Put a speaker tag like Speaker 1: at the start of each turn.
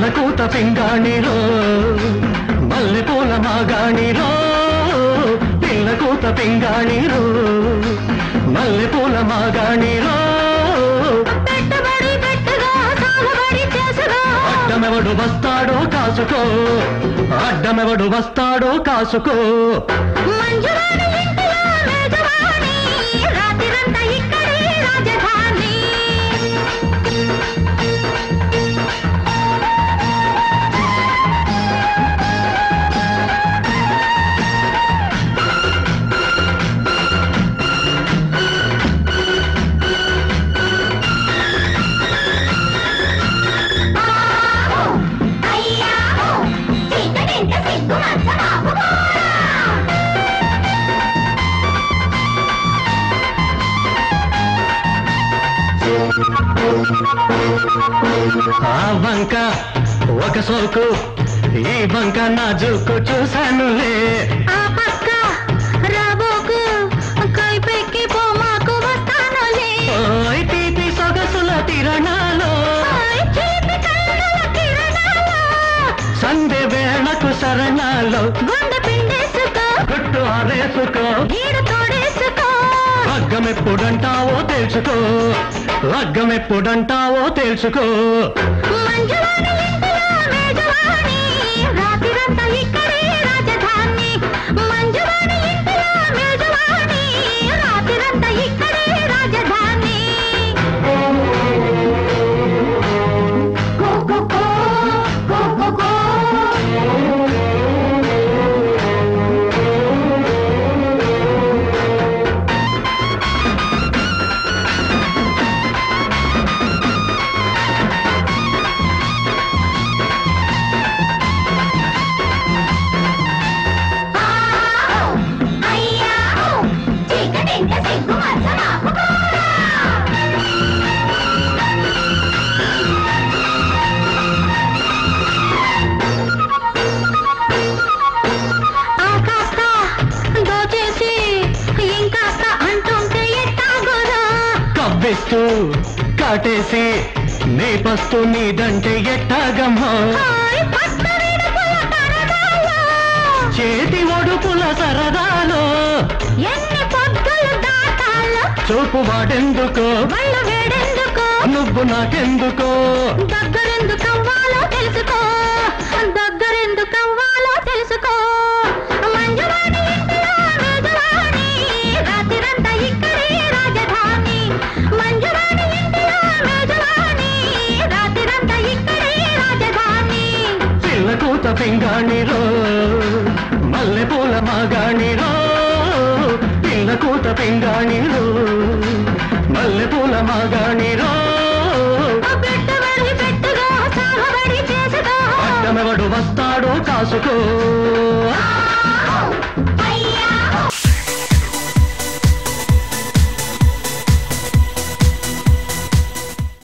Speaker 1: కూత పింగాణిరో మల్లె పూల మాగాణిరో పిల్ల కూత పింగాణిరో మల్లె పూల మాగాణిరో
Speaker 2: పెట్టుబడి పెట్టుగా సాగుబడి చేసుగా
Speaker 1: అడ్డమెవడు వస్తాడో కాసుకో అడ్డమెవడు వస్తాడో కాసుకో
Speaker 2: మంజువాణి ఇంటిలో మేజవాణి రాత్రిరంతా ఇక్కడే రాజధాని అయ్యాహో చీకటింట సిగ్గు మంచమాపుకోరా
Speaker 1: ఆ వంక ఒక సోకు ఈ వంక నా జూకు చూశానులే
Speaker 2: ఆ పక్క రాబోకు కైపెక్కి పోమాకు వస్తానులే
Speaker 1: ఓయ్ తీపి సొగసుల తిరణాలో
Speaker 2: ఓయ్ చీపి కళ్ళల కిరణాలు
Speaker 1: సంధ్య వేళకు శరణాలో
Speaker 2: గుండె పిండేసుకో
Speaker 1: గుట్టు ఆరేసుకో
Speaker 2: గీడు తోడేసుకో
Speaker 1: లగ్గమెప్పుడంటావో తెలుసుకో లగ్గమెప్పుడంటావో తెలుసుకో
Speaker 2: మంజువాణి ఇంటిలో మేజవాణి రాత్రిరంతా ఇక్కడే రాజధాని మంజువాణి ఇంటిలో మేజవాణి రాత్రిరంతా ఇక్కడే రాజధాని గో గో గో గో గో గో అయ్యాహో చీకటింట సిగ్గు మంచమాపుకోరా ఆ కాస్త దోచేసి ఇంకాస్త అంటుంటే ఎట్టాగోరా
Speaker 1: కవ్విస్తూ కాటేసి నీ పస్తు నీదంటే ఎట్టాగమ్మో
Speaker 2: హాయ్ పట్ట విడుపుల పరదాలో
Speaker 1: చేతి ఒడుపుల సరదాలో
Speaker 2: ఎన్ని పొద్దులు దాటాలో
Speaker 1: చూపు వాడెందుకో
Speaker 2: వళ్ళు వేడెందుకో
Speaker 1: నువ్వు నాకెందుకో
Speaker 2: దగ్గరెందుకు అవ్వాలో తెలుసుకో దగ్గరెందుకు అవ్వాలో తెలుసుకో మంజువాణి ఇంటిలో మేజవాణి రాత్రిరంతా ఇక్కడే రాజధాని మంజువాణి ఇంటిలో మేజవాణి రాత్రిరంతా ఇక్కడే రాజధాని
Speaker 1: పిల్ల కూత పింగాణిరో మల్లె పూల మాగాణిరో పిల్ల కూత పింగాణిరో మల్లె పూల మాగాణిరో
Speaker 2: పెట్టుబడి పెట్టుగా సాగుబడి చేసుకో
Speaker 1: అడ్డమెవడు వస్తాడో కాసుకో
Speaker 2: ఆ